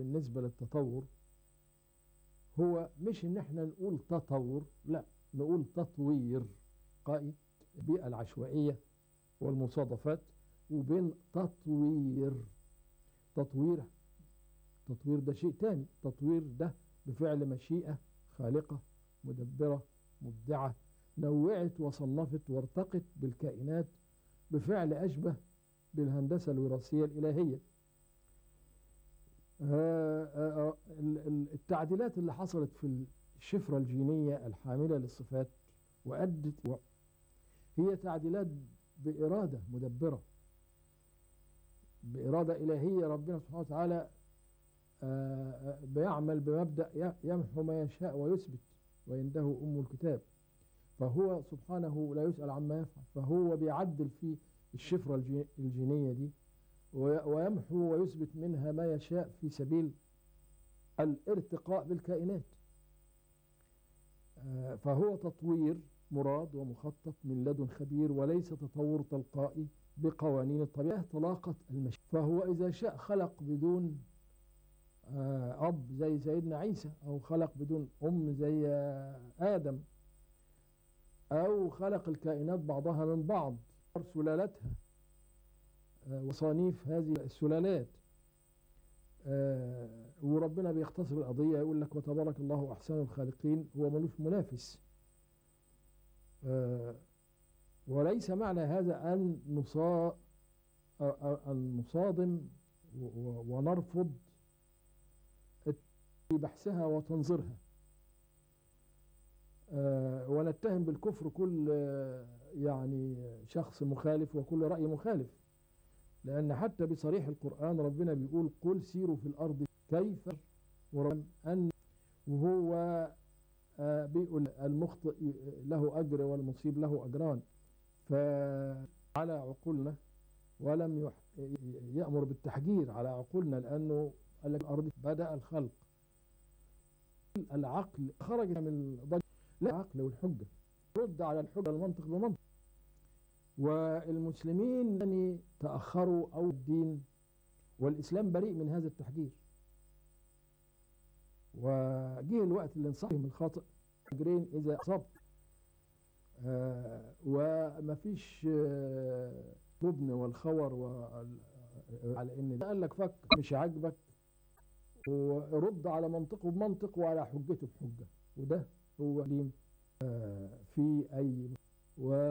بالنسبة للتطور هو مش ان احنا نقول تطور لا نقول تطوير قائد البيئة العشوائية والمصادفات وبين تطوير تطوير تطوير ده شيء تاني تطوير ده بفعل مشيئة خالقة مدبرة مبدعة نوعت وصنفت وارتقت بالكائنات بفعل أشبه بالهندسة الوراثية الإلهية التعديلات اللي حصلت في الشفرة الجينية الحاملة للصفات وأدت هي تعديلات بإرادة مدبرة بإرادة إلهية ربنا سبحانه وتعالى بيعمل بمبدأ يمحو ما يشاء ويثبت وعنده أم الكتاب فهو سبحانه لا يسأل عما يفعل فهو بيعدل في الشفرة الجينية دي ويمحو ويثبت منها ما يشاء في سبيل الارتقاء بالكائنات فهو تطوير مراد ومخطط من لدن خبير وليس تطور تلقائي بقوانين الطبيعة طلاقة المشي فهو إذا شاء خلق بدون أب زي سيدنا عيسى أو خلق بدون أم زي آدم أو خلق الكائنات بعضها من بعض سلالتها وصانيف هذه السلالات وربنا بيختصر القضية يقول لك وتبارك الله أحسن الخالقين هو ملوش منافس وليس معنى هذا أن نصا أن نصادم ونرفض بحثها وتنظيرها ونتهم بالكفر كل يعني شخص مخالف وكل رأي مخالف لأن حتى بصريح القرآن ربنا بيقول قل سيروا في الأرض كيف أن وهو بيقول المخطئ له أجر والمصيب له أجران فعلى عقولنا ولم يأمر بالتحجير على عقولنا لأنه الأرض بدأ الخلق العقل خرج من ضج لا العقل والحجة رد على الحجة المنطق بمنطق والمسلمين يعني تأخروا أو الدين والإسلام بريء من هذا التحجير وجه الوقت اللي نصحهم من الخاطئ أجرين إذا أصبت آه ومفيش آه جبن والخور على ان قال لك فك مش عاجبك ورد على منطقه بمنطق وعلى حجته بحجه وده هو آه في اي و